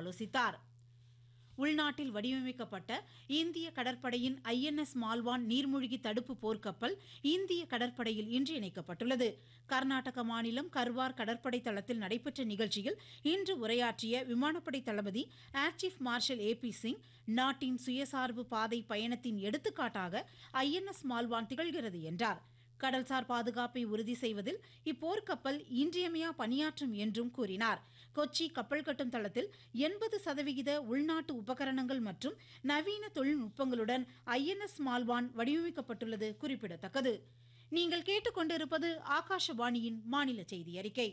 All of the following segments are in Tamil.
ஆலோசித்தார் உள்நாட்டில் வடிவமைக்கப்பட்ட இந்திய கடற்படையின் ஐஎன்எஸ் மால்வான் நீர்மூழ்கி தடுப்பு போர்க்கப்பல் இந்திய கடற்படையில் இன்று இணைக்கப்பட்டுள்ளது கர்நாடக மாநிலம் கர்வார் கடற்படை தளத்தில் நடைபெற்ற நிகழ்ச்சியில் இன்று உரையாற்றிய விமானப்படை தளபதி air chief marshal A P Singh நாட்டின் சுயசார்பு பாதை பயணத்தின் எடுத்துக்காட்டாக ஐஎன்எஸ் மால்வான் திகழ்கிறது என்றார் கடல்சார் பாதுகாப்பை உறுதி செய்வதில் இப்போர்க்கப்பல் இன்றியமையா பணியாற்றும் என்றும் கூறினார் கொச்சி கப்பல் கட்டும் தளத்தில் எண்பது சதவிகித உள்நாட்டு உபகரணங்கள் மற்றும் நவீன தொழில்நுட்பங்களுடன் ஐஎன்எஸ் மால்வான் வடிவமைக்கப்பட்டுள்ளது குறிப்பிடத்தக்கது நீங்கள் கேட்டுக்கொண்டிருப்பது ஆகாஷவாணியின் மாநில செய்தி அறிக்கை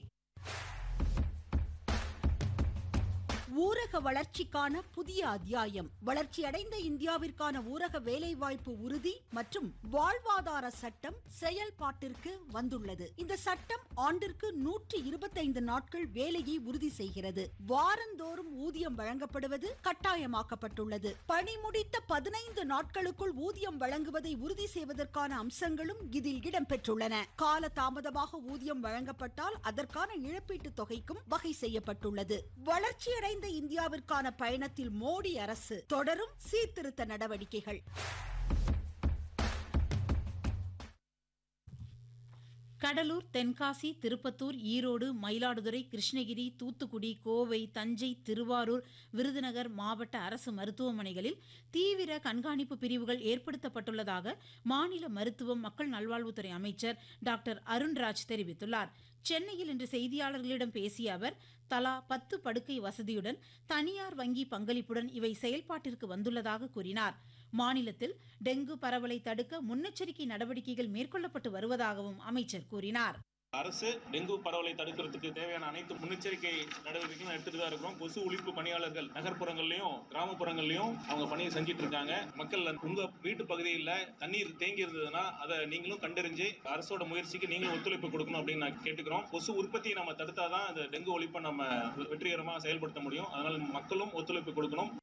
ஊரக வளர்ச்சிக்கான புதிய அத்தியாயம் வளர்ச்சியடைந்த இந்தியாவிற்கான ஊரக வேலைவாய்ப்பு உறுதி மற்றும் வாழ்வாதார சட்டம் செயல்பாட்டிற்கு வந்துள்ளது இந்த சட்டம் ஆண்டிற்கு நூற்றி இருபத்தைந்து நாட்கள் வேலையை உறுதி செய்கிறது வாரந்தோறும் ஊதியம் வழங்கப்படுவது கட்டாயமாக்கப்பட்டுள்ளது பணி முடித்த பதினைந்து நாட்களுக்குள் ஊதியம் வழங்குவதை உறுதி செய்வதற்கான அம்சங்களும் இதில் இடம்பெற்றுள்ளன கால தாமதமாக ஊதியம் வழங்கப்பட்டால் அதற்கான இழப்பீட்டுத் தொகைக்கும் வகை செய்யப்பட்டுள்ளது வளர்ச்சியடைந்த வளர்ந்த இந்தியாவிற்கான பயணத்தில் மோடி அரசு தொடரும் சீர்திருத்த நடவடிக்கைகள் கடலூர் தென்காசி திருப்பத்தூர் ஈரோடு மயிலாடுதுறை கிருஷ்ணகிரி தூத்துக்குடி கோவை தஞ்சை திருவாரூர் விருதுநகர் மாவட்ட அரசு மருத்துவமனைகளில் தீவிர கண்காணிப்பு பிரிவுகள் ஏற்படுத்தப்பட்டுள்ளதாக மாநில மருத்துவம் மக்கள் நல்வாழ்வுத்துறை அமைச்சர் டாக்டர் அருண்ராஜ் தெரிவித்துள்ளார் சென்னையில் இன்று செய்தியாளர்களிடம் பேசிய அவர் தலா பத்து படுக்கை வசதியுடன் தனியார் வங்கி பங்களிப்புடன் இவை செயல்பாட்டிற்கு வந்துள்ளதாக கூறினார் மாநிலத்தில் டெங்கு பரவலை தடுக்க முன்னெச்சரிக்கை நடவடிக்கைகள் மேற்கொள்ளப்பட்டு வருவதாகவும் அமைச்சர் கூறினார் அரசு டெங்கு பரவலை தடுக்கிறதுக்கு தேவையான அனைத்து முன்னெச்சரிக்கை நடவடிக்கைகளும் எடுத்துட்டு தான் இருக்கிறோம் கொசு ஒழிப்பு பணியாளர்கள் நகர்ப்புறங்கள்லயும் கிராமப்புறங்கள்லயும் அவங்க பணியை செஞ்சிட்டு இருக்காங்க மக்கள் உங்க வீட்டு பகுதியில் தண்ணீர் தேங்கி இருந்ததுன்னா அதை நீங்களும் கண்டறிஞ்சு அரசோட முயற்சிக்கு நீங்களும் ஒத்துழைப்பு கொடுக்கணும் அப்படின்னு நான் கேட்டுக்கிறோம் கொசு உற்பத்தியை நம்ம தடுத்தாதான் இந்த டெங்கு ஒழிப்பை நம்ம வெற்றிகரமாக செயல்படுத்த முடியும் அதனால மக்களும் ஒத்துழைப்பு கொடுக்கணும்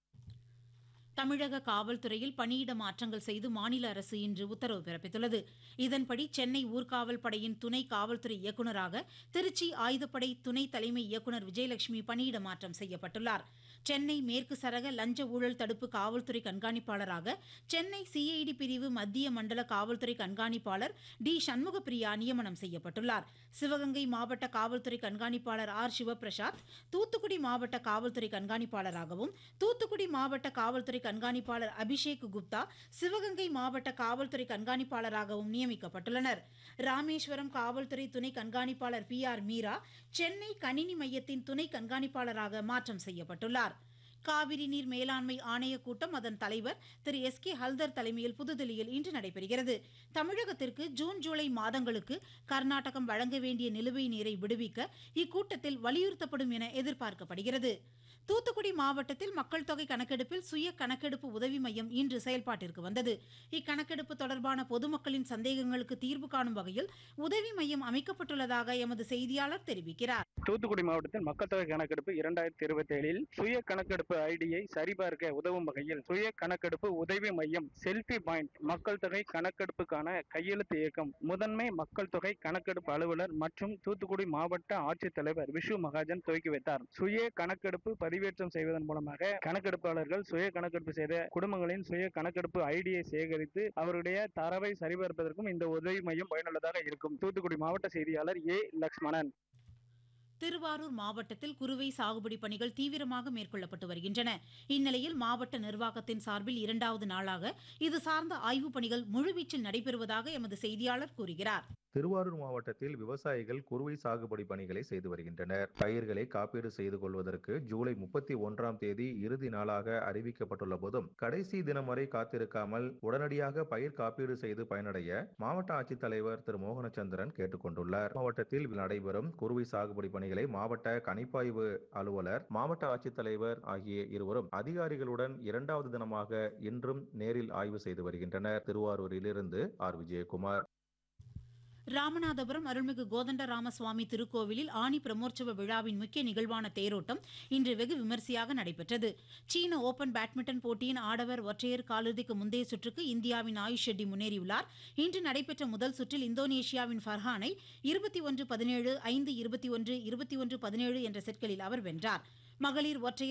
தமிழக காவல்துறையில் பணியிட மாற்றங்கள் செய்து மாநில அரசு இன்று உத்தரவு பிறப்பித்துள்ளது இதன்படி சென்னை ஊர்காவல் படையின் துணை காவல்துறை இயக்குநராக திருச்சி ஆயுதப்படை துணை தலைமை இயக்குநர் விஜயலட்சுமி பணியிட மாற்றம் செய்யப்பட்டுள்ளார் சென்னை மேற்கு சரக லஞ்ச ஊழல் தடுப்பு காவல்துறை கண்காணிப்பாளராக சென்னை சிஐடி பிரிவு மத்திய மண்டல காவல்துறை கண்காணிப்பாளர் டி சண்முகப்பிரியா நியமனம் செய்யப்பட்டுள்ளார் சிவகங்கை மாவட்ட காவல்துறை கண்காணிப்பாளர் ஆர் சிவபிரசாத் தூத்துக்குடி மாவட்ட காவல்துறை கண்காணிப்பாளராகவும் தூத்துக்குடி மாவட்ட காவல்துறை கண்காணிப்பாளர் அபிஷேக் குப்தா சிவகங்கை மாவட்ட காவல்துறை கண்காணிப்பாளராகவும் நியமிக்கப்பட்டுள்ளனர் ராமேஸ்வரம் காவல்துறை துணை கண்காணிப்பாளர் பி ஆர் மீரா சென்னை கணினி மையத்தின் துணை கண்காணிப்பாளராக மாற்றம் செய்யப்பட்டுள்ளார் காவிரி நீர் மேலாண்மை ஆணைய கூட்டம் அதன் தலைவர் திரு எஸ் கே ஹல்தர் தலைமையில் புதுதில்லியில் இன்று நடைபெறுகிறது தமிழகத்திற்கு ஜூன் ஜூலை மாதங்களுக்கு கர்நாடகம் வழங்க வேண்டிய நிலுவை நீரை விடுவிக்க இக்கூட்டத்தில் வலியுறுத்தப்படும் என எதிர்பார்க்கப்படுகிறது தூத்துக்குடி மாவட்டத்தில் மக்கள் தொகை கணக்கெடுப்பில் சுய கணக்கெடுப்பு உதவி மையம் இன்று செயல்பாட்டிற்கு வந்தது இக்கணக்கெடுப்பு தொடர்பான பொதுமக்களின் சந்தேகங்களுக்கு தீர்வு காணும் வகையில் உதவி மையம் அமைக்கப்பட்டுள்ளதாக எமது செய்தியாளர் தெரிவிக்கிறார் தூத்துக்குடி மாவட்டத்தில் மக்கள் தொகை கணக்கெடுப்பு இரண்டாயிரத்தி இருபத்தி ஏழில் சுய கணக்கெடுப்பு ஐடியை சரிபார்க்க உதவும் வகையில் சுய கணக்கெடுப்பு உதவி மையம் செல்ஃபி பாயிண்ட் மக்கள் தொகை கணக்கெடுப்புக்கான கையெழுத்து இயக்கம் முதன்மை மக்கள் தொகை கணக்கெடுப்பு அலுவலர் மற்றும் தூத்துக்குடி மாவட்ட ஆட்சித்தலைவர் விஷு மகாஜன் துவக்கி வைத்தார் சுய கணக்கெடுப்பு பதிவேற்றம் செய்வதன் மூலமாக கணக்கெடுப்பாளர்கள் சுய கணக்கெடுப்பு செய்த குடும்பங்களின் சுய கணக்கெடுப்பு ஐடியை சேகரித்து அவருடைய தரவை சரிபார்ப்பதற்கும் இந்த உதவி மையம் பயனுள்ளதாக இருக்கும் தூத்துக்குடி மாவட்ட செய்தியாளர் ஏ லக்ஷ்மணன் திருவாரூர் மாவட்டத்தில் குறுவை சாகுபடி பணிகள் தீவிரமாக மேற்கொள்ளப்பட்டு வருகின்றன இந்நிலையில் மாவட்ட நிர்வாகத்தின் சார்பில் இரண்டாவது நாளாக இது சார்ந்த ஆய்வுப் பணிகள் முழுவீச்சில் நடைபெறுவதாக எமது செய்தியாளர் கூறுகிறார் திருவாரூர் மாவட்டத்தில் விவசாயிகள் குறுவை சாகுபடி பணிகளை செய்து வருகின்றனர் பயிர்களை காப்பீடு செய்து கொள்வதற்கு ஜூலை முப்பத்தி ஒன்றாம் தேதி இறுதி நாளாக அறிவிக்கப்பட்டுள்ள போதும் கடைசி தினம் வரை காத்திருக்காமல் உடனடியாக பயிர் காப்பீடு செய்து பயனடைய மாவட்ட ஆட்சித்தலைவர் திரு மோகனச்சந்திரன் கேட்டுக்கொண்டுள்ளார் மாவட்டத்தில் நடைபெறும் குறுவை சாகுபடி பணிகளை மாவட்ட கணிப்பாய்வு அலுவலர் மாவட்ட ஆட்சித்தலைவர் ஆகிய இருவரும் அதிகாரிகளுடன் இரண்டாவது தினமாக இன்றும் நேரில் ஆய்வு செய்து வருகின்றனர் திருவாரூரிலிருந்து ஆர் விஜயகுமார் ராமநாதபுரம் அருள்மிகு கோதண்ட ராமசுவாமி திருக்கோவிலில் ஆணி பிரமோற்சவ விழாவின் முக்கிய நிகழ்வான தேரோட்டம் இன்று வெகு விமரிசையாக நடைபெற்றது சீன ஓபன் பேட்மிண்டன் போட்டியின் ஆடவர் ஒற்றையர் காலிறுதிக்கு முந்தைய சுற்றுக்கு இந்தியாவின் ஆயுஷ் ஷெட்டி முன்னேறியுள்ளார் இன்று நடைபெற்ற முதல் சுற்றில் இந்தோனேஷியாவின் ஃபர்ஹானை இருபத்தி ஒன்று பதினேழு ஐந்து இருபத்தி ஒன்று இருபத்தி ஒன்று பதினேழு என்ற செட்களில் அவர் வென்றார் மகளிர் ஒற்றையர்